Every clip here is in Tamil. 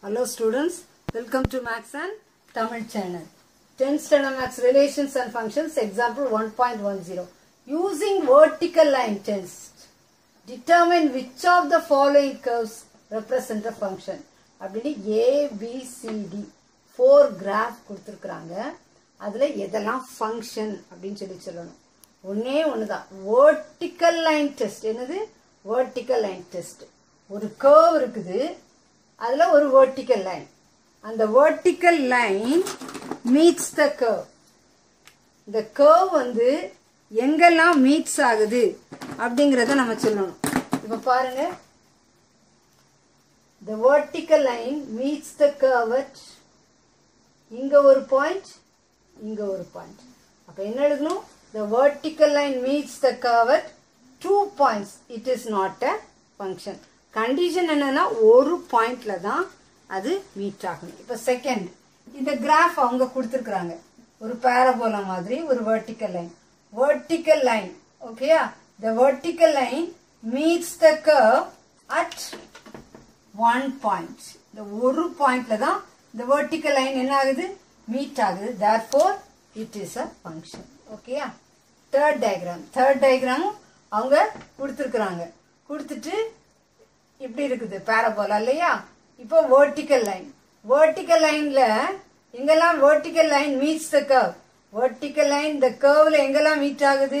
Hello students, welcome to Max and Tamil channel. 10th standard Max Relations and Functions example 1.10. Using vertical line test, determine which of the following curves represent a function. அப்படின்னு ஏபிசிடி ஃபோர் கிராஃப் கொடுத்துருக்குறாங்க அதில் எதெல்லாம் ஃபங்க்ஷன் அப்படின்னு சொல்லி சொல்லணும் ஒன்னே ஒன்று தான் வேர்ட்டிக்கல் லைன் டெஸ்ட் என்னது வேர்ட்டிக்கல் லைன் டெஸ்ட் ஒரு கேர்வ் இருக்குது அதில் ஒரு வேர்ட்டிக்கல் லைன் அந்த vertical line meets the curve இந்த கேர்வ் வந்து எங்கெல்லாம் மீட்ஸ் ஆகுது அப்படிங்கிறத நம்ம சொல்லணும் இப்போ பாருங்க the vertical line meets the curve at இங்க ஒரு பாயிண்ட் இங்க ஒரு பாயிண்ட் அப்ப என்ன எழுதணும் the vertical line meets the curve at two points it is not a function condition என்னன்னா ஒரு பாயிண்ட்ல தான் அது மீட் ஆகணும் இப்ப செகண்ட் இந்த கிராஃப் அவங்க கொடுத்துருக்குறாங்க ஒரு பேரபோலா மாதிரி ஒரு vertical லைன் vertical லைன் ஓகேயா the vertical line meets the curve at one point இந்த ஒரு பாயிண்ட்ல தான் இந்த வெர்டிக்கல் லைன் என்ன ஆகுது மீட் ஆகுது there four it is a function ஓகேயா தேர்ட் டயக்ராம் தேர்ட் டயக்ராமும் அவங்க கொடுத்துருக்குறாங்க கொடுத்துட்டு இப்படி இருக்குது பேரபோலா இல்லையா இப்போ வெர்டிக்கல் லைன் வெர்டிக்கல் லைன்ல எங்கெல்லாம் vertical line meets the curve vertical line இந்த கர்வ்ல எங்கெல்லாம் மீட் ஆகுது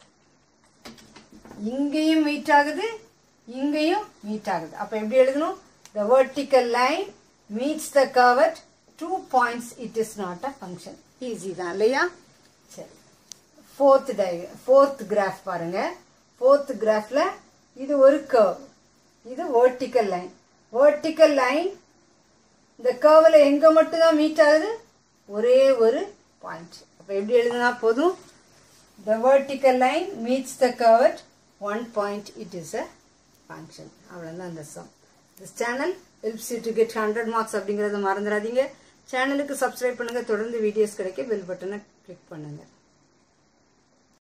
இங்கேயும் மீட் ஆகுது இங்கேயும் மீட் ஆகுது அப்ப எப்படி எழுதணும் the vertical line meets the curve at two points it is not a function easy தான் இல்லையா சரி ஃபோர்த் டயக்ராம் ஃபோர்த் கிராஃப் பாருங்க ஃபோர்த் கிராஃப்ல இது ஒரு கர்வ் இது வெர்டிக்கல் லைன் வெர்டிக்கல் லைன் இந்த கர்வில் எங்க மட்டும் தான் மீட் ஆகுது ஒரே ஒரு பாயிண்ட் அப்ப எப்படி எழுதுனா போதும் the vertical line meets the curve at one point it is a function அவ்வளோதான் அந்த some this channel helps you to get hundred marks அப்படிங்கிறத மறந்துடாதீங்க சேனலுக்கு சப்ஸ்கிரைப் பண்ணுங்க தொடர்ந்து வீடியோஸ் கிடைக்க பெல் பட்டனை கிளிக் பண்ணுங்க